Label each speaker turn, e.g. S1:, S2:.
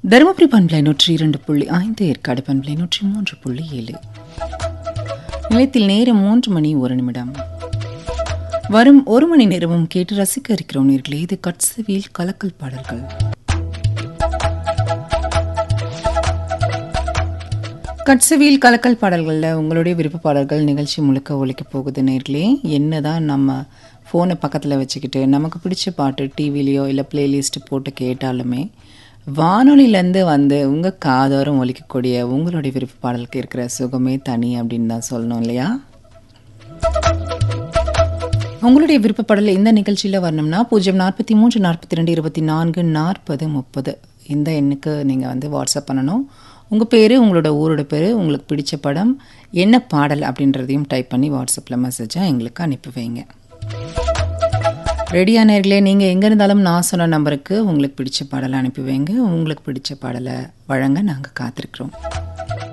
S1: தருமபுரி பண்பலை நூற்றி இரண்டு புள்ளி ஐந்து ஏற்காடு பண்பலை நூற்றி மூன்று புள்ளி ஏழு நிலையத்தில் நேரம் மூன்று மணி ஒரு நிமிடம் வரும் ஒரு மணி நேரமும் கேட்டு ரசிக்க இருக்கிறோம் நேர்களே இது கட்சவியில் கலக்கல் பாடல்கள் கட்சவியில் கலக்கல் பாடல்களில் உங்களுடைய விருப்ப பாடல்கள் நிகழ்ச்சி முழுக்க ஒழிக்க போகுது நேர்களே என்னதான் நம்ம ஃபோனை பக்கத்தில் வச்சுக்கிட்டு நமக்கு பிடிச்ச பாட்டு டிவிலேயோ இல்லை பிளேலிஸ்ட் போட்டு கேட்டாலுமே வானொலியிலேருந்து வந்து உங்கள் காதோரம் ஒலிக்கக்கூடிய உங்களுடைய விருப்ப பாடலுக்கு இருக்கிற சுகமே தனி அப்படின்னு தான் சொல்லணும் இல்லையா உங்களுடைய விருப்பப்படல் இந்த நிகழ்ச்சியில் வரணும்னா பூஜ்ஜியம் நாற்பத்தி மூன்று நாற்பத்தி ரெண்டு இருபத்தி நான்கு நாற்பது முப்பது இந்த எண்ணுக்கு நீங்கள் வந்து வாட்ஸ்அப் பண்ணணும் உங்கள் பேர் உங்களோட ஊரோட பேர் உங்களுக்கு பிடிச்ச படம் என்ன பாடல் அப்படின்றதையும் டைப் பண்ணி வாட்ஸ்அப்பில் மெசேஜாக எங்களுக்கு அனுப்பி வைங்க ரெடியா நேர்களே நீங்கள் எங்கே இருந்தாலும் நான் சொன்ன நம்பருக்கு உங்களுக்கு பிடிச்ச பாடலை அனுப்பி வைங்க உங்களுக்கு பிடிச்ச பாடலை வழங்க நாங்கள் காத்திருக்கிறோம்